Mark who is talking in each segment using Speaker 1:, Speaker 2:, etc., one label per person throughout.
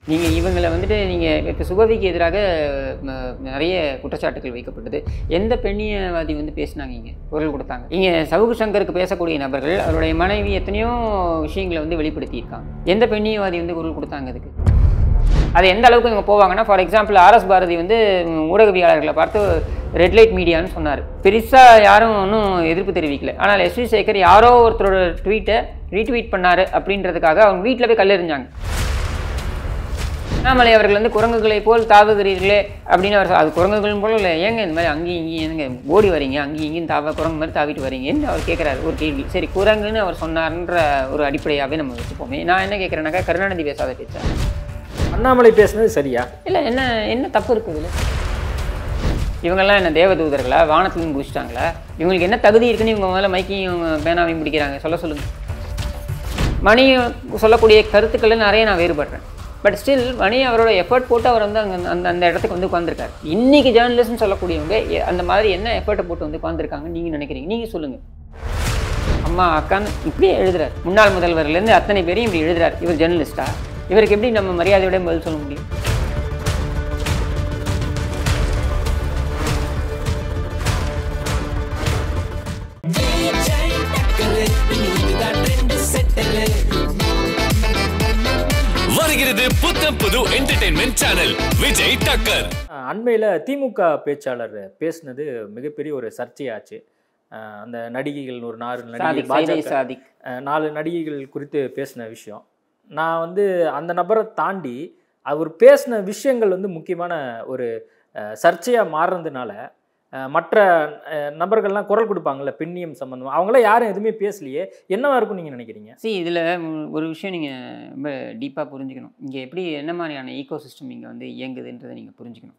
Speaker 1: நீங்கள் இவங்களை வந்துட்டு நீங்கள் இப்போ சுபவிக்கு எதிராக ம, நிறைய குற்றச்சாட்டுகள் வைக்கப்பட்டது எந்த பெண்ணியவாதி வந்து பேசினாங்க இங்கே குரல் கொடுத்தாங்க இங்கே சவுகு சங்கருக்கு பேசக்கூடிய நபர்கள் அவருடைய மனைவி எத்தனையோ விஷயங்களை வந்து வெளிப்படுத்தியிருக்காங்க எந்த பெண்ணியவாதி வந்து குரல் கொடுத்தாங்க அதுக்கு அது எந்த அளவுக்கு இவங்க போவாங்கன்னா ஃபார் எக்ஸாம்பிள் ஆர்எஸ் பாரதி வந்து ம், ஊடகவியாளர்களை பார்த்து ரெட் லைட் மீடியான்னு சொன்னார் பெருசாக யாரும் ஒன்றும் எதிர்ப்பு தெரிவிக்கல ஆனால் எஸ்வி சேகர் யாரோ ஒருத்தரோட ட்வீட்டை ரீட்வீட் பண்ணார் அப்படின்றதுக்காக அவங்க வீட்டில் போய் கல்லெறிஞ்சாங்க அண்ணாமலை அவர்கள் வந்து குரங்குகளை போல் தாவுகிறீர்களே அப்படின்னு அவர் சொ- அது குரங்குகள் போல இல்லை ஏங்க இந்த மாதிரி அங்கேயும் இங்கேயும் ஏங்க ஓடி வரீங்க அங்கேயும் இங்கேயும் தாவ குரங்கு மாதிரி தாவிட்டு வரீங்கன்னு அவர் கேட்குறாரு ஒரு கேள்வி சரி குரங்குன்னு அவர் சொன்னார்ன்ற ஒரு அடிப்படையாகவே நம்ம வச்சுப்போமே நான் என்ன கேட்குறேனாக்கா கருணாநிதி பேசாத பேச்சா
Speaker 2: அண்ணாமலை பேசுனது சரியா
Speaker 1: இல்லை என்ன என்ன தப்பு இருக்குது இதில் இவங்கெல்லாம் என்ன தேவதூதர்களா வானத்துலேருந்து குதிச்சிட்டாங்களா இவங்களுக்கு என்ன தகுதி இருக்குன்னு இவங்க முதல்ல மைக்கையும் இவங்க பேனாவையும் பிடிக்கிறாங்க சொல்ல சொல்லுங்கள் மணி சொல்லக்கூடிய கருத்துக்களை நிறைய நான் வேறுபடுறேன் பட் ஸ்டில் மணி அவரோட எஃபர்ட் போட்டு அவர் வந்து அங்கே அந்த அந்த இடத்துக்கு வந்து உட்காந்துருக்காரு இன்னைக்கு ஜேர்னலிஸ்ட்னு சொல்லக்கூடியவங்க எ- அந்த மாதிரி என்ன எஃபர்ட்டை போட்டு வந்து உட்காந்துருக்காங்க நீங்கள் நினைக்கிறீங்க நீங்கள் சொல்லுங்கள் அம்மா அக்கான்னு இப்படியே எழுதுறாரு முன்னாள் முதல்வர்லேருந்து அத்தனை பேரையும் இப்படி எழுதுறாரு இவர் ஜேர்னலிஸ்டா இவருக்கு எப்படி நம்ம மரியாதையோட பதில் சொல்ல முடியும்
Speaker 3: வருகிறது புத்தம் புது என்டர்டைன்மெண்ட் சேனல் விஜய் டக்கர்
Speaker 2: அண்மையில் திமுக பேச்சாளர் பேசுனது மிகப்பெரிய ஒரு சர்ச்சையாச்சு அஹ் அந்த நடிகைகள் ஒரு நாலு நடிகை
Speaker 1: சாதிக் சைதை
Speaker 2: பாஜக
Speaker 1: சாதிக்
Speaker 2: அஹ் நாலு நடிகைகள் குறித்து பேசின விஷயம் நான் வந்து அந்த நபரை தாண்டி அவர் பேசின விஷயங்கள் வந்து முக்கியமான ஒரு அஹ், சர்ச்சையா மாறுறதுனால அஹ், மற்ற அஹ், நபர்கள்லாம் குரல் கொடுப்பாங்கல்ல பெண்ணியம் சம்பந்தமா அவங்களாம் யாரும் எதுவுமே பேசலையே என்னவா இருக்கும் நீங்க நினைக்கிறீங்க
Speaker 1: சி இதில் ஒரு விஷயம் நீங்கள் ரொம்ப டீப்பாக புரிஞ்சுக்கணும் இங்கே எப்படி என்ன மாதிரியான ஈகோ சிஸ்டம் இங்கே வந்து இயங்குதுன்றதை நீங்கள் புரிஞ்சுக்கணும்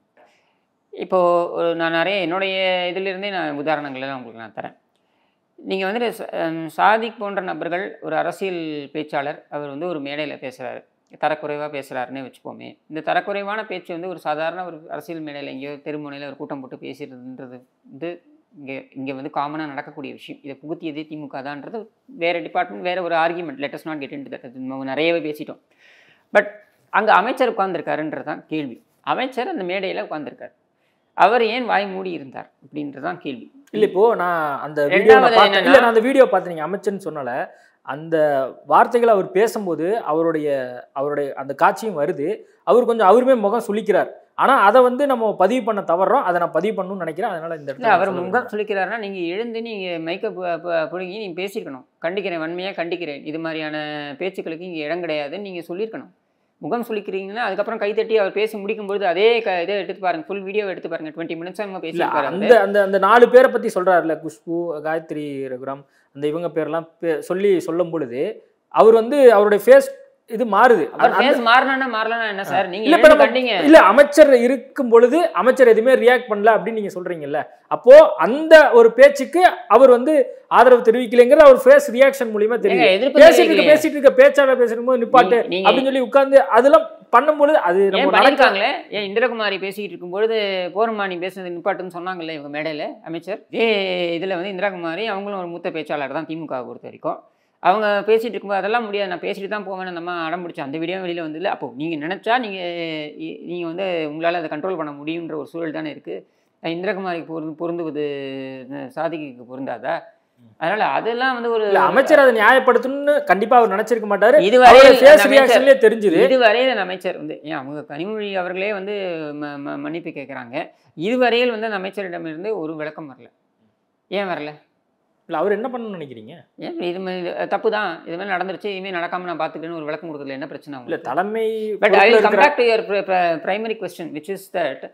Speaker 1: இப்போது நான் நிறைய என்னுடைய இதிலிருந்தே நான் உதாரணங்களெல்லாம் உங்களுக்கு நான் தரேன் நீங்கள் வந்துட்டு ச- ஹம், சாதிக் போன்ற நபர்கள் ஒரு அரசியல் பேச்சாளர் அவர் வந்து ஒரு மேடையில் பேசுகிறாரு தரக்குறைவாக பேசுகிறாருன்னே வச்சுப்போமே இந்த தரக்குறைவான பேச்சு வந்து ஒரு சாதாரண ஒரு அரசியல் மேடையில் எங்கேயோ தெருமுனையில் ஒரு கூட்டம் போட்டு பேசுகிறதுன்றது வந்து இங்கே இங்கே வந்து காமனாக நடக்கக்கூடிய விஷயம் இதை புகுத்தியதே திமுக தான்ன்றது வேறு டிபார்ட்மெண்ட் வேறு ஒரு argument let's not get in that நம்ம நிறையவே பேசிட்டோம் பட் அங்கே அமைச்சர் உட்கார்ந்திருக்காருன்றது தான் கேள்வி அமைச்சர் அந்த மேடையில் உட்கார்ந்திருக்காரு அவர் ஏன் வாய் மூடி இருந்தார் அப்படின்றது தான் கேள்வி
Speaker 2: இல்ல இப்போ நான் அந்த வீடியோ
Speaker 1: ரெண்டாவது
Speaker 2: பார்த்தேன்
Speaker 1: என்னன்னா-
Speaker 2: இல்ல நான் அந்த வீடியோ பார்த்தேன் நீங்க அமைச்சர்னு சொன்னல அந்த வார்த்தைகளை அவர் பேசும்போது அவருடைய அவருடைய அந்த காட்சியும் வருது அவர் கொஞ்சம் அவருமே முகம் சுளிக்கிறார் ஆனா அதை வந்து நம்ம பதிவு பண்ண தவறோம் அதை நான் பதிவு பண்ணணும்னு நினைக்கிறேன் அதனால இந்த
Speaker 1: இல்லை
Speaker 2: இடத்துல
Speaker 1: அவர்
Speaker 2: சொல்ல
Speaker 1: முகம்
Speaker 2: விரும்புறேன்.
Speaker 1: சொல்லிக்கிறாருன்னா நீங்கள் எழுந்து நீங்கள் மைக்கை பிடுங்கி நீங்கள் பேசியிருக்கணும் கண்டிக்கிறேன் வன்மையாக கண்டிக்கிறேன் இது மாதிரியான பேச்சுக்களுக்கு இங்கே இடம் கிடையாதுன்னு நீங்கள் சொல்லியிருக்கணும் முகம் சொல்லிக்கிறீங்கன்னா அதுக்கப்புறம் கைத்தட்டி அவர் பேசி முடிக்கும்பொழுது அதே க இதை எடுத்து பாருங்க ஃபுல் வீடியோ எடுத்து பாருங்க டுவெண்ட்டி மினிட்ஸ் அவங்க
Speaker 2: இல்ல
Speaker 1: பேசியிருக்காரு அவரு.
Speaker 2: அந்த அந்த அந்த நாலு பேரை பத்தி சொல்றாருல குஷ்பு காயத்ரி ரகுராம் அந்த இவங்க பேர்லாம் பே- சொல்லி சொல்லும் பொழுது அவர் வந்து அவருடைய ஃபேஸ் இது மாறுது
Speaker 1: அவர்
Speaker 2: அந்த-
Speaker 1: ஃபேஸ் மாறினா மாறலன்னா என்ன சார் நீங்க
Speaker 2: இல்ல இப்ப
Speaker 1: எழுந்து
Speaker 2: நம்ம-
Speaker 1: கண்டிங்க
Speaker 2: இல்ல அமைச்சர் இருக்கும் பொழுது அமைச்சர் எதுவுமே ரியாக்ட் பண்ணல அப்படின்னு நீங்க சொல்றீங்கல்ல அப்போ அந்த ஒரு பேச்சுக்கு அவர் வந்து ஆதரவு தெரிவிக்கலைங்கிறது அவர் ஃபேஸ் ரியாக்ஷன் மூலியமா
Speaker 1: ஏங்க,
Speaker 2: தெரியும்
Speaker 1: எதிர்ப்பு
Speaker 2: பேசிட்டு இருக்க
Speaker 1: தெரிவிக்கலையே.
Speaker 2: பேசிட்டு இருக்க பேச்சாளர் பேசும் போது நிப்பாட்டு
Speaker 1: நீங்க- நீங்க
Speaker 2: அப்படின்னு சொல்லி உட்கார்ந்து அதெல்லாம் பண்ணும்பொழுது அது
Speaker 1: ஏன்
Speaker 2: நம்ம நடக்க
Speaker 1: பண்ணிருக்காங்களே ஏன் இந்திரகுமாரி பேசிக்கிட்டு இருக்கும்பொழுது போருமானி பேசுனது நிப்பாட்டுன்னு சொன்னாங்கல்ல இவங்க மேடையில் அமைச்சர் இதே இதில் வந்து இந்திராகுமாரி அவங்களும் ஒரு மூத்த பேச்சாளர் தான் திமுக வை பொறுத்த வரைக்கும் அவங்க பேசிட்டு இருக்கும்போது அதெல்லாம் முடியாது நான் பேசிட்டு தான் போவேன் அந்த அம்மா அடம் பிடிச்ச அந்த வீடியோ வெளியில் வந்ததில்ல அப்போ நீங்கள் நினச்சா நீங்கள் நீங்கள் வந்து உங்களால் அதை கண்ட்ரோல் பண்ண முடியுன்ற ஒரு சூழல் தானே இருக்குது இந்திரகுமாரிக்கு பொருந்து பொருந்துவது அஹ், சாதிக்கு பொருந்தாதா அதனால் அதெல்லாம் வந்து ஒரு
Speaker 2: இல்ல அமைச்சர் அதை நியாயப்படுத்தணும்னு கண்டிப்பா அவர் நினைச்சிருக்க மாட்டாரு
Speaker 1: இதுவரை
Speaker 2: ஃபேஸ்
Speaker 1: அந்த அமைச்சர்
Speaker 2: ரியாக்ஷன்லயே தெரிஞ்சுது
Speaker 1: இதுவரையில் அந்த அமைச்சர் வந்து ஏன் அவங்க கனிமொழி அவர்களே வந்து ம- ம- மன்னிப்பு கேட்குறாங்க இதுவரையில் வந்து அந்த அமைச்சரிடமிருந்து ஒரு விளக்கம் வரல ஏன் வரல
Speaker 2: இல்ல அவர் என்ன பண்ணணும்னு நினைக்கிறீங்க
Speaker 1: ஏன் இது மாதிரி தப்பு தான் இது மாதிரி நடந்துருச்சு இனிமேல் நடக்காம நான் பார்த்துக்கிறேன்னு ஒரு விளக்கம் கொடுக்கறதுல என்ன பிரச்சனை
Speaker 2: இல்ல
Speaker 1: உங்களுக்கு
Speaker 2: தலைமை
Speaker 1: பட் ஐ
Speaker 2: பொறுப்புல
Speaker 1: கம்
Speaker 2: இருக்கிற-
Speaker 1: back to your primary question which is that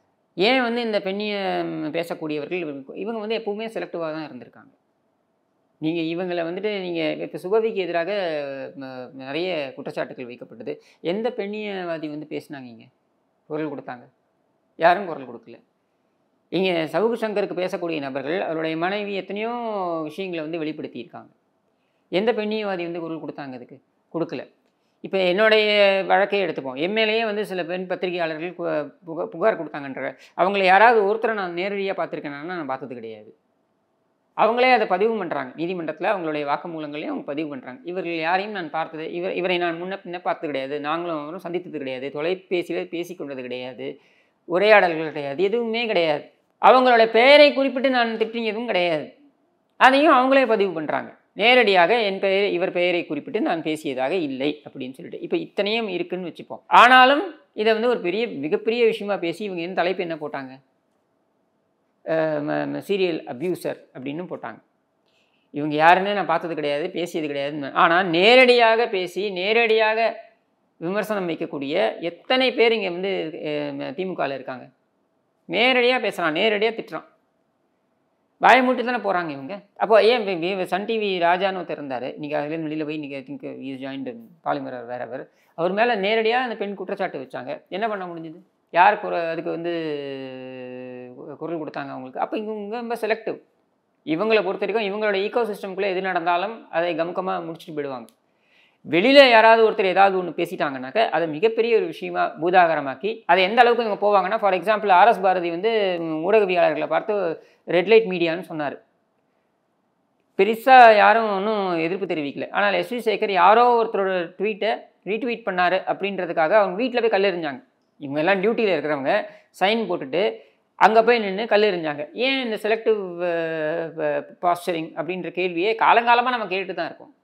Speaker 1: ஏன் வந்து இந்த பெண்ணிய பேசக்கூடியவர்கள் இவங்க- இவங்க வந்து எப்பவுமே செலக்டிவாக தான் இருந்திருக்காங்க நீங்கள் இவங்களை வந்துட்டு நீங்கள் இப்போ சுபவிக்கு எதிராக ம, நிறைய குற்றச்சாட்டுகள் வைக்கப்பட்டது எந்த பெண்ணியவாதி வந்து பேசினாங்க இங்கே குரல் கொடுத்தாங்க யாரும் குரல் கொடுக்கல இங்கே சவுகு சங்கருக்கு பேசக்கூடிய நபர்கள் அவருடைய மனைவி எத்தனையோ விஷயங்களை வந்து வெளிப்படுத்தியிருக்காங்க எந்த பெண்ணியவாதி வந்து குரல் கொடுத்தாங்க அதுக்கு கொடுக்கல இப்போ என்னுடைய வழக்கை எடுத்துப்போம் எம்எல்ஏயே வந்து சில பெண் பத்திரிகையாளர்கள் கு- புகார் புகார் கொடுத்தாங்கன்ற அவங்கள யாராவது ஒருத்தரை நான் நேரடியாக பார்த்துருக்கேன்னா நான் பார்த்தது கிடையாது அவங்களே அதை பதிவு பண்ணுறாங்க நீதிமன்றத்தில் அவங்களுடைய வாக்குமூலங்களையும் அவங்க பதிவு பண்ணுறாங்க இவர்கள் யாரையும் நான் பார்த்தது இவர் இவரை நான் முன்ன பின்ன பார்த்தது கிடையாது நாங்களும் அவரும் சந்தித்தது கிடையாது தொலைபேசியில் பேசி கொண்டது கிடையாது உரையாடல்கள் கிடையாது எதுவுமே கிடையாது அவங்களோட பெயரை குறிப்பிட்டு நான் திட்டியதும் கிடையாது அதையும் அவங்களே பதிவு பண்ணுறாங்க நேரடியாக என் பெயர் இவர் பெயரை குறிப்பிட்டு நான் பேசியதாக இல்லை அப்படின்னு சொல்லிட்டு இப்போ இத்தனையும் இருக்குன்னு வச்சுப்போம் ஆனாலும் இதை வந்து ஒரு பெரிய மிகப்பெரிய விஷயமா பேசி இவங்க என்ன தலைப்பு என்ன போட்டாங்க சீரியல் அப்யூசர் அப்படின்னு போட்டாங்க இவங்க யாருன்னு நான் பார்த்தது கிடையாது பேசியது கிடையாது ஆனால் நேரடியாக பேசி நேரடியாக விமர்சனம் வைக்கக்கூடிய எத்தனை பேர் இங்கே வந்து திமுகவில் இருக்காங்க நேரடியாக பேசுகிறான் நேரடியாக திட்டுறான் வாயை மூட்டு தானே போகிறாங்க இவங்க அப்போ ஏன் இப்ப வி- சன் டிவி ராஜான்னு ஒருத்தர் இருந்தார் இன்றைக்கி அதுலேருந்து வெளியில் போய் இன்றைக்கி திங்க் இஸ் ஜாயின்ட் பாலிமர் வேற அவர் அவர் மேலே நேரடியாக அந்த பெண் குற்றச்சாட்டு வச்சாங்க என்ன பண்ண முடிஞ்சுது யார் குர அதுக்கு வந்து குரல் கொடுத்தாங்க அவங்களுக்கு அப்போ இவங்க ரொம்ப செலக்டிவ் இவங்களை பொறுத்த வரைக்கும் இவங்களோட ஈகோ சிஸ்டம்குள்ளே எது நடந்தாலும் அதை கமுக்கமாக முடிச்சுட்டு போயிடுவாங்க வெளியில் யாராவது ஒருத்தர் ஏதாவது ஒன்று பேசிட்டாங்கனாக்க அதை மிகப்பெரிய ஒரு விஷயமா பூதாகரமாக்கி அதை எந்த அளவுக்கு இவங்க போவாங்கன்னா ஃபார் எக்ஸாம்பிள் ஆர்எஸ் பாரதி வந்து ம், ஊடகவியலாளர்களை பார்த்து ரெட் லைட் மீடியான்னு சொன்னார் பெருசாக யாரும் ஒன்றும் எதிர்ப்பு தெரிவிக்கல ஆனால் எஸ்வி சேகர் யாரோ ஒருத்தரோட ட்வீட்டை ரீட்வீட் பண்ணாரு அப்படின்றதுக்காக அவங்க வீட்டில் போய் கல்லெறிஞ்சாங்க இவங்க எல்லாம் டியூட்டியில் இருக்கிறவங்க சைன் போட்டுட்டு அங்கே போய் நின்று கல்லெறிஞ்சாங்க ஏன் இந்த செலக்டிவ் பாஸ்டரிங் அப்படின்ற கேள்வியே காலங்காலமாக நம்ம கேட்டுட்டு தான் இருக்கோம்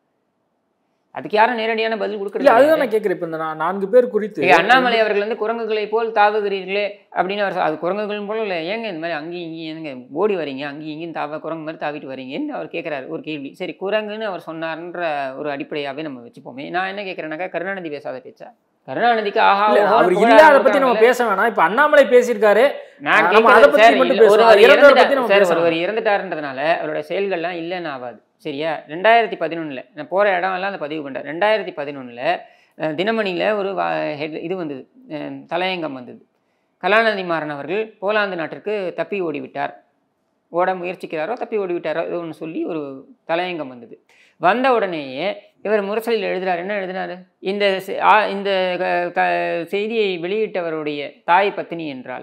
Speaker 1: அதுக்கு யாரும் நேரடியான பதில்
Speaker 2: இல்ல
Speaker 1: கொடுக்குறது
Speaker 2: அதுதான்
Speaker 1: கிடையாது.
Speaker 2: நான் கேட்குறேன் இப்போ இந்த நா- நான்கு பேர் குறித்து
Speaker 1: ஏய், அண்ணாமலை அவர்கள் வந்து குரங்குகளை போல் தாவுகிறீர்களே அப்படின்னு அவர் சொ- அது குரங்குகள் போல இல்லை ஏங்க இந்த மாதிரி அங்கேயும் இங்கேயும் ஏங்க ஓடி வரீங்க அங்கேயும் இங்கேயும் தாவ குரங்கு மாதிரி தாவிட்டு வரீங்கன்னு அவர் கேட்குறாரு ஒரு கேள்வி சரி குரங்குன்னு அவர் சொன்னார்ன்ற ஒரு அடிப்படையாகவே நம்ம வச்சுப்போமே நான் என்ன கேட்குறேனாக்கா கருணாநிதி பேசாத பேச்சா கருணாநிதிக்கு ஆஹா
Speaker 2: இல்ல,
Speaker 1: ஓஹோன்னு
Speaker 2: அவர்
Speaker 1: புகழ
Speaker 2: இல்ல அதை பத்தி நம்ம
Speaker 1: ஆரம்பிக்கிறாங்கல்ல.
Speaker 2: பேச வேணாம் இப்ப அண்ணாமலை பேசியிருக்காரு
Speaker 1: நான்
Speaker 2: நம்ம அதை
Speaker 1: கேட்கறது
Speaker 2: பத்தி
Speaker 1: சார்,
Speaker 2: மட்டும்
Speaker 1: இல்ல,
Speaker 2: பேசுவோம்.
Speaker 1: ஒருவர்
Speaker 2: இறந்தவரை
Speaker 1: இறந்துட்டா-
Speaker 2: பத்தி நம்ம
Speaker 1: சார்,
Speaker 2: பேசலாம்.
Speaker 1: ஒருவர் இறந்துட்டாருன்றதுனால அவரோட செயல்கள்லாம் இல்லைன்னு ஆகாது சரியா ரெண்டாயிரத்தி பதினொன்றில் நான் போகிற இடம் எல்லாம் அந்த பதிவு பண்ணுறேன் ரெண்டாயிரத்தி பதினொன்றில் தினமணியில் ஒரு வா- head இது வந்தது அஹ், தலையங்கம் வந்தது கலாநிதி மாறன் அவர்கள் போலாந்து நாட்டிற்கு தப்பி ஓடிவிட்டார் ஓட முயற்சிக்கிறாரோ தப்பி ஓடிவிட்டாரோ ஏதோ ஒன்று சொல்லி ஒரு தலையங்கம் வந்தது வந்த உடனேயே இவர் முரசலில் எழுதுறாரு என்ன எழுதினாரு இந்த செ- ஆ- இந்த க- க- செய்தியை வெளியிட்டவருடைய தாய் பத்தினி என்றால்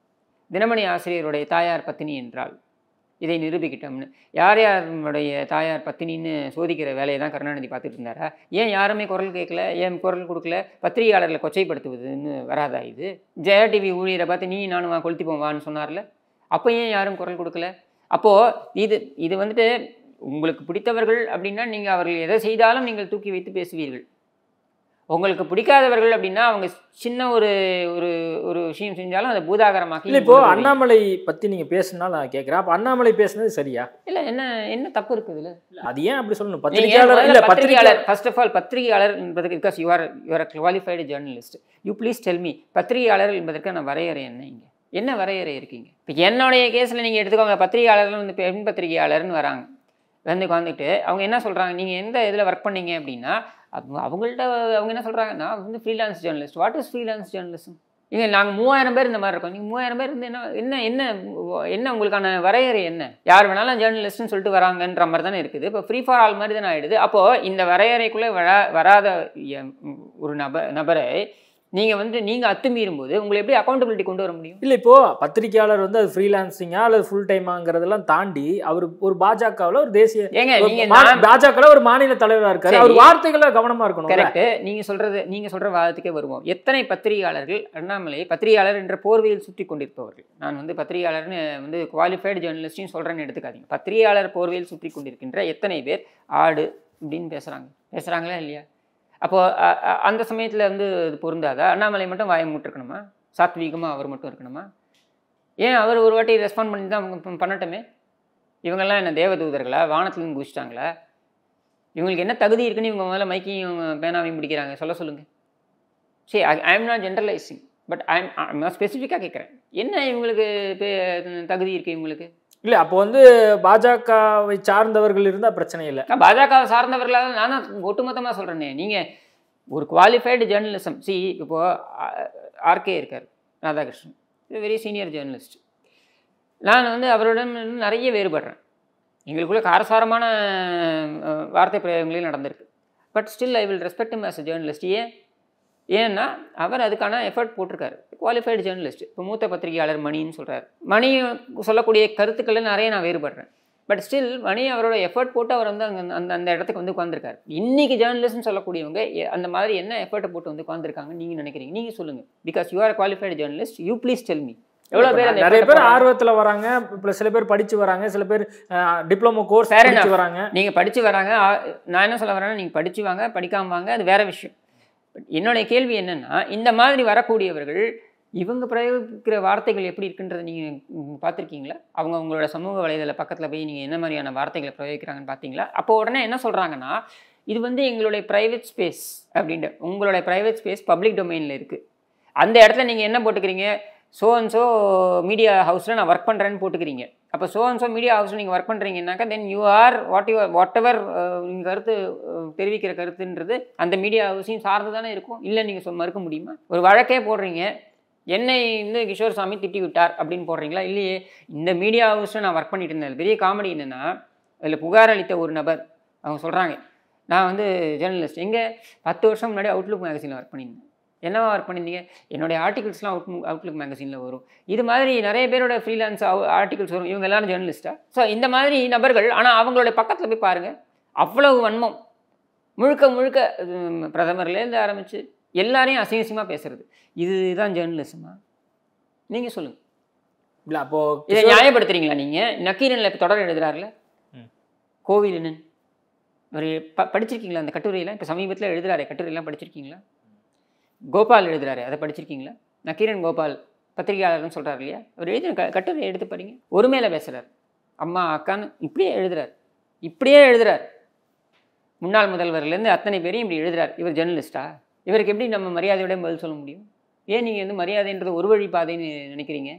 Speaker 1: தினமணி ஆசிரியருடைய தாயார் பத்தினி என்றால் இதை நிரூபிக்கிட்டோம்னு யார் யாருடைய தாயார் பத்தினின்னு சோதிக்கிற வேலையை தான் கருணாநிதி பார்த்துட்டு இருந்தாரா ஏன் யாருமே குரல் கேட்கல ஏன் குரல் கொடுக்கல பத்திரிகையாளர்களை கொச்சைப்படுத்துவதுன்னு வராதா இது ஜெயா டிவி ஊழியரை பார்த்து நீ நானும் வா கொளுத்திப்போம் வான்னு சொன்னார்ல அப்போ ஏன் யாரும் குரல் கொடுக்கல அப்போது இது இது வந்துட்டு உங்களுக்கு பிடித்தவர்கள் அப்படின்னா நீங்கள் அவர்கள் எதை செய்தாலும் நீங்கள் தூக்கி வைத்து பேசுவீர்கள் உங்களுக்கு பிடிக்காதவர்கள் அப்படின்னா அவங்க சின்ன ஒரு ஒரு ஒரு விஷயம் செஞ்சாலும் அதை பூதாகரமாக்கி
Speaker 2: இல்ல இப்போ
Speaker 1: கொண்டு போவீங்க.
Speaker 2: அண்ணாமலை பத்தி நீங்க பேசுனா நான் கேட்கிறேன் அப்ப அண்ணாமலை பேசுனது சரியா
Speaker 1: இல்ல என்ன என்ன தப்பு இருக்குது இதுல
Speaker 2: அது ஏன் அப்படி சொல்லணும்
Speaker 1: நீங்க
Speaker 2: பத்திரிகையாளர்
Speaker 1: முதல்ல
Speaker 2: இல்ல பத்திரிகையாளர்
Speaker 1: பத்திரிகையாளர் ஃபர்ஸ்ட் ஆஃப் ஆல் பத்திரிகையாளர் என்பதற்கு because you are you are qualified journalist you please tell me பத்திரிகையாளர் என்பதற்கான வரையறை என்ன இங்க என்ன வரையறை இருக்கீங்க இப்போ என்னுடைய கேஸில் நீங்கள் எடுத்துக்கோங்க பத்திரிகையாளர்கள் வந்து பெண் பத்திரிகையாளர்னு வராங்க வந்து உட்காந்துட்டு அவங்க என்ன சொல்கிறாங்க நீங்கள் எந்த இதில் ஒர்க் பண்ணீங்க அப்படின்னா அவங்க அவங்கள்ட்ட அவங்க என்ன சொல்கிறாங்க நான் வந்து freelance journalist what is freelance journalism இங்கே நாங்கள் மூவாயிரம் பேர் இந்த மாதிரி இருக்கோம் நீங்கள் மூவாயிரம் பேர் இருந்து என்ன என்ன என்ன என்ன உங்களுக்கான வரையறை என்ன யார் வேணாலும் ஜேர்னலிஸ்ட்னு சொல்லிட்டு வராங்கன்ற மாதிரி தானே இருக்குது இப்போ ஃப்ரீ ஃபார் ஆல் மாதிரி தானே ஆயிடுது அப்போது இந்த வரையறைக்குள்ளே வரா வராத எ- ஒரு நப நபரை நீங்கள் வந்து நீங்கள் அத்துமீறும் போது உங்களை எப்படி அக்கௌண்டபிலிட்டி கொண்டு வர முடியும்
Speaker 2: இல்ல இப்போ பத்திரிகையாளர் வந்து அது ஃப்ரீலான்சிங்கா அல்லது ஃபுல் டைமாங்கிறதெல்லாம் தாண்டி அவர் ஒரு பாஜகவில் ஒரு தேசிய
Speaker 1: ஏங்க
Speaker 2: ஒரு
Speaker 1: நீங்கள்
Speaker 2: மா-
Speaker 1: நான்
Speaker 2: பாஜகல ஒரு மாநில தலைவரா இருக்காரு
Speaker 1: சரி.
Speaker 2: அவர் வார்த்தைகள கவனமா இருக்கணும்
Speaker 1: கரெக்ட் நீங்க சொல்றது நீங்க சொல்ற வாதத்துக்கே வருவோம் எத்தனை பத்திரிகையாளர்கள் அண்ணாமலை பத்திரிகையாளர் என்ற போர்வையில் சுற்றி கொண்டிருப்பவர்கள் நான் வந்து பத்திரிகையாளர்னு வந்து குவாலிஃபைடு ஜேர்னலிஸ்டையும் சொல்றேன்னு எடுத்துக்காதீங்க பத்திரிகையாளர் போர்வையில் சுற்றி கொண்டிருக்கின்ற எத்தனை பேர் ஆடு அப்படின்னு பேசுறாங்க பேசுறாங்களா இல்லையா அப்போ அ- அ- அந்த சமயத்துல வந்து இது பொருந்தாதா அண்ணாமலை மட்டும் வாயை மூட்டிருக்கணுமா சாத்வீகமா அவர் மட்டும் இருக்கணுமா ஏன் அவர் ஒரு வாட்டி ரெஸ்பாண்ட் பண்ணி தான் அவங்க ப- பண்ணட்டுமே இவங்கெல்லாம் என்ன தேவதூதர்களா வானத்துலேருந்து குதிச்சிட்டாங்களா இவங்களுக்கு என்ன தகுதி இருக்குன்னு இவங்க முதல்ல மைக்கையும் பேனாவையும் பிடிக்கிறாங்க சொல்ல சொல்லுங்க சரி I am not generalizing but I am நான் ஸ்பெசிஃபிக்காக கேட்குறேன் என்ன இவங்களுக்கு பே- தகுதி இருக்குது இவங்களுக்கு
Speaker 2: இல்ல அப்போ வந்து பாஜகவை சார்ந்தவர்கள் இருந்தா பிரச்சனை இல்லை
Speaker 1: நான் பாஜக சார்ந்தவர்களாக நான் தான் ஒட்டுமொத்தமாக சொல்கிறேனே நீங்கள் ஒரு குவாலிஃபைடு ஜேர்னலிசம் சி இப்போது ஆர்கே இருக்கார் ராதாகிருஷ்ணன் வெரி சீனியர் ஜேர்னலிஸ்ட் நான் வந்து அவருடன் வந்து நிறைய வேறுபடுறேன் எங்களுக்குள்ள காரசாரமான அஹ், வார்த்தை பிரயோகங்களே நடந்திருக்கு but still I will respect him as a journalist ஏன் ஏன்னா அவர் அதுக்கான எஃபர்ட் போட்டிருக்காரு குவாலிஃபைடு ஜேர்னலிஸ்ட் இப்போ மூத்த பத்திரிகையாளர் மணின்னு சொல்கிறார் மணி சொல்லக்கூடிய கருத்துக்களில் நிறைய நான் வேறுபடுறேன் பட் ஸ்டில் மணி அவரோட எஃபர்ட் போட்டு அவர் வந்து அங்கே அந்த அந்த இடத்துக்கு வந்து உட்காந்துருக்காரு இன்னைக்கு ஜேர்னலிஸ்ட்னு சொல்லக்கூடியவங்க எ- அந்த மாதிரி என்ன எஃபர்ட்டை போட்டு வந்து உட்காந்துருக்காங்க நீங்கள் நினைக்கிறீங்க நீங்கள் சொல்லுங்கள் because you are qualified journalist you please tell me எவ்வளோ பேர் அந்த
Speaker 2: நிறைய
Speaker 1: effort-அ
Speaker 2: பேர்
Speaker 1: போடுறாங்க?
Speaker 2: ஆர்வத்துல வராங்க இப்ப சில பேர் படிச்சு வராங்க சில பேர் டிப்ளமோ கோர்ஸ்
Speaker 1: Fair
Speaker 2: படிச்சு
Speaker 1: enough.
Speaker 2: வராங்க
Speaker 1: நீங்கள் படித்து வராங்க ஆ- நான் என்ன சொல்ல வரேன்னா நீங்கள் படித்து வாங்க படிக்காம வாங்க அது வேற விஷயம் But என்னுடைய கேள்வி என்னன்னா இந்த மாதிரி வரக்கூடியவர்கள் இவங்க பிரயோகிக்கிற வார்த்தைகள் எப்படி இருக்குன்றதை நீங்கள் பார்த்துருக்கீங்களா அவங்க அவங்களோட சமூக வலைதள பக்கத்தில் போய் நீங்கள் என்ன மாதிரியான வார்த்தைகளை பிரயோகிக்கிறாங்கன்னு பார்த்தீங்களா அப்போ உடனே என்ன சொல்கிறாங்கன்னா இது வந்து எங்களுடைய ப்ரைவேட் ஸ்பேஸ் அப்படின்ட்டு உங்களுடைய ப்ரைவேட் ஸ்பேஸ் பப்ளிக் டொமைனில் இருக்குது அந்த இடத்துல நீங்கள் என்ன போட்டுக்கிறீங்க ஸோ அண்ட் ஸோ மீடியா ஹவுஸில் நான் ஒர்க் பண்ணுறேன்னு போட்டுக்கிறீங்க அப்போ ஸோ அண்ட் ஸோ மீடியா ஹவுஸில் நீங்கள் ஒர்க் பண்ணுறீங்கன்னாக்கா then you are what you whatever நீங்கள் கருத்து அஹ், தெரிவிக்கிற கருத்துன்றது அந்த மீடியா ஹவுஸையும் சார்ந்து தானே இருக்கும் இல்லை நீங்கள் சொல் மறுக்க முடியுமா ஒரு வழக்கே போடுறீங்க என்னை வந்து கிஷோர் சாமி திட்டி விட்டார் அப்படின்னு போடுறீங்களா இல்லையே இந்த மீடியா ஹவுஸில் நான் ஒர்க் பண்ணிட்டு இருந்தேன் பெரிய காமெடி என்னென்னா அதில் புகார் அளித்த ஒரு நபர் அவங்க சொல்கிறாங்க நான் வந்து ஜேர்னலிஸ்ட் எங்கே பத்து வருஷம் முன்னாடி அவுட்லுக் மேகசினில் ஒர்க் பண்ணியிருந்தேன் என்னவா ஒர்க் பண்ணியிருந்தீங்க என்னுடைய ஆர்டிகல்ஸ்லாம் அவுட் அவுட்லுக் மேகசினில் வரும் இது மாதிரி நிறைய பேரோட ஃப்ரீலான்ஸ் ஆர்டிகல்ஸ் வரும் இவங்க எல்லாரும் ஜேர்னலிஸ்டா ஸோ இந்த மாதிரி நபர்கள் ஆனால் அவங்களுடைய பக்கத்தில் போய் பாருங்கள் அவ்வளவு வன்மம் முழுக்க முழுக்க உம், பிரதமர்லேருந்து ஆரம்பித்து எல்லாரையும் அசிங்க அசிங்கமாக பேசுறது இதுதான் ஜேர்னலிசமா நீங்கள் சொல்லுங்கள்
Speaker 2: இல்ல அப்போ
Speaker 1: இதை நியாயப்படுத்துறீங்களா நீங்கள் நக்கீரனில் இப்போ தொடர் எழுதுறாருல
Speaker 2: ம்.
Speaker 1: கோவிலனன் ஒரு ப படிச்சிருக்கீங்களா அந்த கட்டுரையெல்லாம் இப்போ சமீபத்தில் எழுதுறாரு கட்டுரையெல்லாம் படிச்சிருக்கீங்களா கோபால் எழுதுறாரு அதை படிச்சிருக்கீங்களா நக்கீரன் கோபால் பத்திரிகையாளர்னு சொல்கிறார் இல்லையா அவர் எழுதின க கட்டுரை எடுத்து படிங்க ஒருமையில பேசுகிறார் அம்மா அக்கான்னு இப்படியே எழுதுறார் இப்படியே எழுதுறார் முன்னாள் முதல்வர்லேருந்து அத்தனை பேரையும் இப்படி எழுதுறார் இவர் ஜெர்னலிஸ்டா இவருக்கு எப்படி நம்ம மரியாதையோட பதில் சொல்ல முடியும் ஏன் நீங்கள் வந்து மரியாதைன்றது ஒரு வழி பாதைன்னு நினைக்கிறீங்க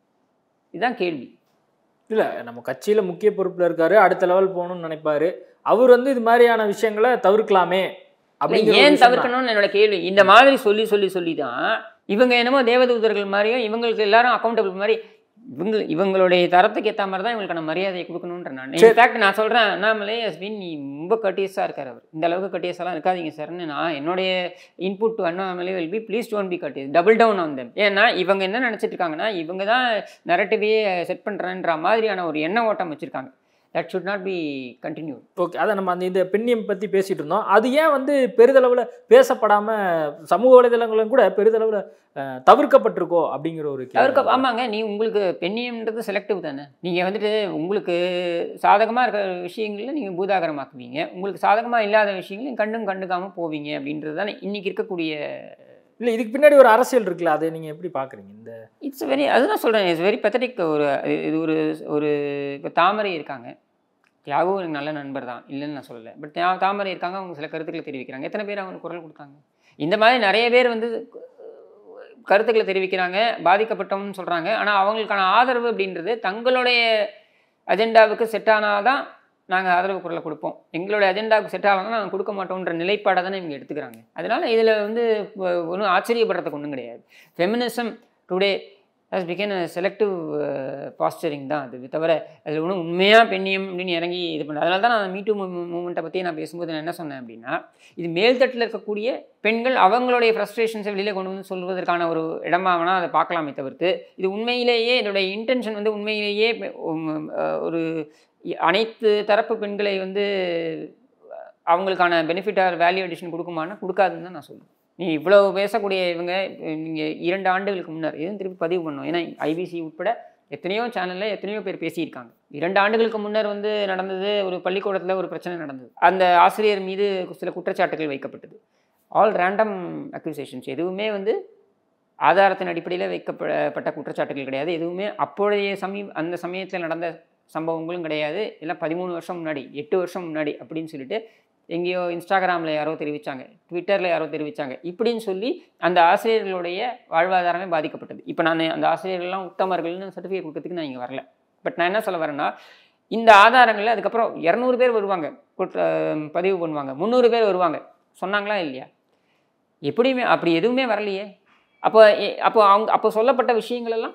Speaker 1: இதுதான் கேள்வி
Speaker 2: இல்ல நம்ம கட்சியில முக்கிய பொறுப்புல இருக்காரு அடுத்த லெவல் போகணும்னு நினைப்பாரு அவர் வந்து இது மாதிரியான விஷயங்களை தவிர்க்கலாமே
Speaker 1: இல்ல,
Speaker 2: அப்படிங்கிற ஒரு
Speaker 1: ஏன்
Speaker 2: விஷயம் தான்.
Speaker 1: தவிர்க்கணும்னு என்னோட கேள்வி இந்த மாதிரி சொல்லி சொல்லி சொல்லி தான் இவங்க என்னமோ தேவதூதர்கள் மாதிரியும் இவங்களுக்கு எல்லாரும் அக்கௌண்டபிள் மாதிரி இவங்க இவங்களுடைய தரத்துக்கு ஏற்ற மாதிரி தான் இவங்களுக்கான மரியாதையை கொடுக்கணுன்ற நான்
Speaker 2: சரி.
Speaker 1: இன்ஃபேக்ட் நான் சொல்கிறேன் அண்ணாமலை எஸ்பின் நீ ரொம்ப கட்டியஸாக இருக்கார் அவர் இந்த அளவுக்கு கட்டியஸெல்லாம் இருக்காதீங்க சார்னு நான் என்னுடைய input to Annamalai will be please don't be cautious double down on them ஏன்னா இவங்க என்ன நினச்சிட்டு இருக்காங்கன்னா இவங்க தான் நரட்டிவே செட் பண்ணுறேன்ற மாதிரியான ஒரு எண்ண ஓட்டம் வச்சுருக்காங்க that should not be continue
Speaker 2: okay அதை நம்ம அந்த இந்த பெண்ணியம் பற்றி பேசிட்டு இருந்தோம் அது ஏன் வந்து பெரிதளவில் பேசப்படாம சமூக வலைதளங்களும் கூட பெரிதளவில் அஹ், தவிர்க்கப்பட்டிருக்கோ அப்படிங்கிற ஒரு கேள்வி.
Speaker 1: அவருக்கு ஆமாங்க நீ உங்களுக்கு பெண்ணியம்ன்றது செலக்டிவ் தானே நீங்கள் வந்துட்டு உங்களுக்கு சாதகமாக இருக்கிற விஷயங்களில் நீங்கள் பூதாகரமாக்குவீங்க உங்களுக்கு சாதகமாக இல்லாத விஷயங்களையும் கண்டும் கண்டுக்காமல் போவீங்க அப்படின்றது தானே இன்றைக்கி இருக்கக்கூடிய
Speaker 2: இல்ல இதுக்கு பின்னாடி ஒரு அரசியல் இருக்குல்ல அதை நீங்க எப்படி பாக்குறீங்க இந்த
Speaker 1: இட்ஸ் வெரி அதுதான் சொல்கிறேன் இட்ஸ் வெரி பெத்தட்டிக் ஒரு இது- இது ஒரு ஒரு இப்போ தாமரை இருக்காங்க தியாகு எனக்கு நல்ல நண்பர் தான் இல்லைன்னு நான் சொல்லலை பட் தாமரை இருக்காங்க அவங்க சில கருத்துக்களை தெரிவிக்கிறாங்க எத்தனை பேர் அவங்க குரல் கொடுத்தாங்க இந்த மாதிரி நிறைய பேர் வந்து கருத்துக்களை தெரிவிக்கிறாங்க பாதிக்கப்பட்டவங்கன்னு சொல்கிறாங்க ஆனால் அவங்களுக்கான ஆதரவு அப்படின்றது தங்களுடைய அஜெண்டாவுக்கு செட் ஆனாதான் நாங்கள் ஆதரவு குரலை கொடுப்போம் எங்களுடைய அஜெண்டாவுக்கு செட் ஆகலாம் நாங்கள் கொடுக்க மாட்டோன்ற நிலைப்பாடை தானே இவங்க எடுத்துக்கிறாங்க அதனால இதில் வந்து ஒன்றும் ஆச்சரியப்படுறதுக்கு ஒன்றும் கிடையாது feminism today has begun selective fostering தான் அது தவிர அதில் ஒன்றும் உண்மையாக பெண்ணியம் அப்படின்னு இறங்கி இது பண்ண அதனால தான் நான் மீட்டு மூமெண்ட்டை பற்றி நான் பேசும்போது நான் என்ன சொன்னேன் அப்படின்னா இது மேல்தட்டில் இருக்கக்கூடிய பெண்கள் அவங்களுடைய ஃப்ரஸ்ட்ரேஷன்ஸை வெளியில் கொண்டு வந்து சொல்வதற்கான ஒரு இடமா வேணால் அதை பார்க்கலாமே தவிர்த்து இது உண்மையிலேயே இதோடைய இன்டென்ஷன் வந்து உண்மையிலேயே பெ- உம், அஹ், ஒரு இ- அனைத்து தரப்பு பெண்களை வந்து அஹ், அவங்களுக்கான பெனிஃபிட் ஆர் வேல்யூ அடிஷன் கொடுக்குமான்னா கொடுக்காதுன்னு தான் நான் சொல்லுவேன் நீ இவ்வளோ பேசக்கூடிய இவங்க நீங்கள் இரண்டு ஆண்டுகளுக்கு முன்னர் இதுவும் திருப்பி பதிவு பண்ணோம் ஏன்னா ஐபிசி உட்பட எத்தனையோ சேனலில் எத்தனையோ பேர் பேசியிருக்காங்க இரண்டு ஆண்டுகளுக்கு முன்னர் வந்து நடந்தது ஒரு பள்ளிக்கூடத்தில் ஒரு பிரச்சனை நடந்தது அந்த ஆசிரியர் மீது சில குற்றச்சாட்டுகள் வைக்கப்பட்டது ஆல் ரேண்டம் அக்யூசேஷன்ஸ் எதுவுமே வந்து ஆதாரத்தின் அடிப்படையில் வைக்கப்பட்ட குற்றச்சாட்டுகள் கிடையாது எதுவுமே அப்பொழுதைய சமீ அந்த சமயத்தில் நடந்த சம்பவங்களும் கிடையாது எல்லாம் பதிமூணு வருஷம் முன்னாடி எட்டு வருஷம் முன்னாடி அப்படின்னு சொல்லிட்டு எங்கேயோ இன்ஸ்டாகிராமில் யாரோ தெரிவித்தாங்க ட்விட்டரில் யாரோ தெரிவித்தாங்க இப்படின்னு சொல்லி அந்த ஆசிரியர்களுடைய வாழ்வாதாரமே பாதிக்கப்பட்டது இப்போ நான் அந்த ஆசிரியர்கள்லாம் உத்தமர்கள்னு சர்டிஃபிகேட் கொடுக்கறதுக்கு நான் இங்கே வரல பட் நான் என்ன சொல்ல வரேன்னா இந்த ஆதாரங்களில் அதுக்கப்புறம் இரநூறு பேர் வருவாங்க குற்ற பதிவு பண்ணுவாங்க முந்நூறு பேர் வருவாங்க சொன்னாங்களா இல்லையா எப்படியுமே அப்படி எதுவுமே வரலையே அப்போ எ- அப்போ அவங்க அப்போ சொல்லப்பட்ட விஷயங்கள் எல்லாம்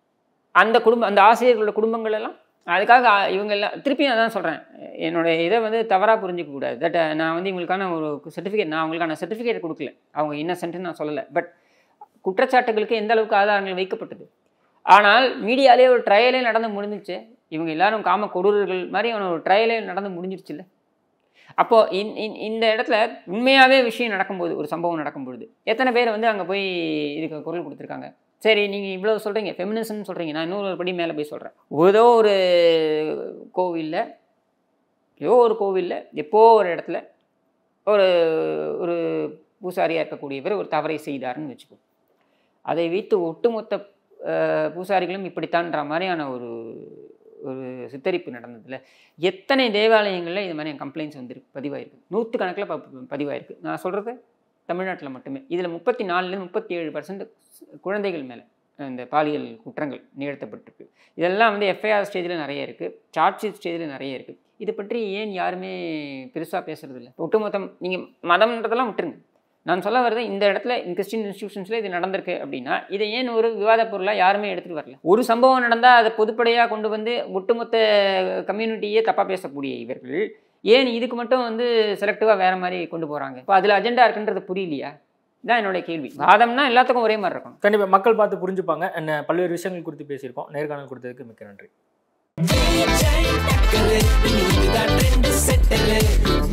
Speaker 1: அந்த குடும்ப அந்த ஆசிரியர்களோட குடும்பங்கள் எல்லாம் அதுக்காக ஆ- இவங்க எல்லாம் திருப்பியும் அதான் சொல்கிறேன் என்னோட இதை வந்து தவறாக புரிஞ்சிக்க கூடாது தட் நான் வந்து இவங்களுக்கான ஒரு சர்டிஃபிகேட் நான் அவங்களுக்கான சர்டிஃபிகேட் கொடுக்கல அவங்க இன்னசென்ட்னு நான் சொல்லலை பட் குற்றச்சாட்டுகளுக்கு எந்த அளவுக்கு ஆதாரங்கள் வைக்கப்பட்டது ஆனால் மீடியாலே ஒரு ட்ரையலே நடந்து முடிஞ்சிச்சு இவங்க எல்லாரும் காம கொடூரர்கள் மாதிரி அவன ஒரு ட்ரையலே நடந்து முடிஞ்சிருச்சுல்ல அப்போது இந் இந் இந்த இடத்துல உண்மையாகவே விஷயம் நடக்கும்போது ஒரு சம்பவம் நடக்கும்பொழுது எத்தனை பேர் வந்து அங்கே போய் இதுக்கு குரல் கொடுத்துருக்காங்க சரி நீங்கள் இவ்வளோ சொல்கிறீங்க ஃபெமினிசம்னு சொல்கிறீங்க நான் இன்னொரு படி மேலே போய் சொல்கிறேன் ஏதோ ஒரு கோவிலில் ஏதோ ஒரு கோவிலில் எப்போ ஒரு இடத்துல ஒரு ஒரு பூசாரியாக இருக்கக்கூடியவர் ஒரு தவறை செய்தாருன்னு வச்சுக்கோ அதை வைத்து ஒட்டுமொத்த அஹ், பூசாரிகளும் இப்படித்தான்ற மாதிரியான ஒரு ஒரு சித்தரிப்பு நடந்ததில்ல எத்தனை தேவாலயங்களில் இது மாதிரி கம்ப்ளைண்ட்ஸ் வந்துருக்கு பதிவாயிருக்கு நூற்றுக்கணக்கில் ப பதிவாயிருக்கு நான் சொல்கிறது தமிழ்நாட்டில் மட்டுமே இதில் முப்பத்தி நாலுலேருந்து முப்பத்தி ஏழு பர்சன்ட் குழந்தைகள் மேலே இந்த பாலியல் குற்றங்கள் நிகழ்த்தப்பட்டிருக்கு இதெல்லாம் வந்து எஃப்ஐஆர் ஸ்டேஜில் நிறைய இருக்குது சார்ஜ் ஷீட் ஸ்டேஜில் நிறைய இருக்குது இது பற்றி ஏன் யாருமே பெருசாக பேசுறது இல்லை ஒட்டுமொத்தம் நீங்கள் மதம்ன்றதெல்லாம் விட்டுருங்க நான் சொல்ல வர்றது இந்த இடத்துல இந்த கிறிஸ்டின் இன்ஸ்டியூஷன்ஸில் இது நடந்திருக்கு அப்படின்னா இதை ஏன் ஒரு விவாத பொருளாக யாருமே எடுத்துகிட்டு வரல ஒரு சம்பவம் நடந்தால் அதை பொதுப்படையாக கொண்டு வந்து ஒட்டுமொத்த கம்யூனிட்டியே தப்பாக பேசக்கூடிய இவர்கள் ஏன் இதுக்கு மட்டும் வந்து செலக்டிவாக வேறு மாதிரி கொண்டு போகிறாங்க இப்போ அதில் அஜெண்டா இருக்குன்றது புரியலையா இதான் என்னுடைய கேள்வி வாதம்னா எல்லாத்துக்கும் ஒரே மாதிரி இருக்கணும்
Speaker 2: கண்டிப்பாக மக்கள் பார்த்து புரிஞ்சுப்பாங்க என்ன பல்வேறு விஷயங்கள் குறித்து பேசியிருக்கோம் நேர்காணல் கொடுத்ததுக்கு மிக்க நன்றி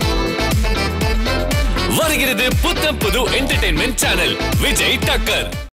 Speaker 3: வருகிறது புத்தம் புது என்டர்டைன்மெண்ட் சேனல் விஜய் டக்கர்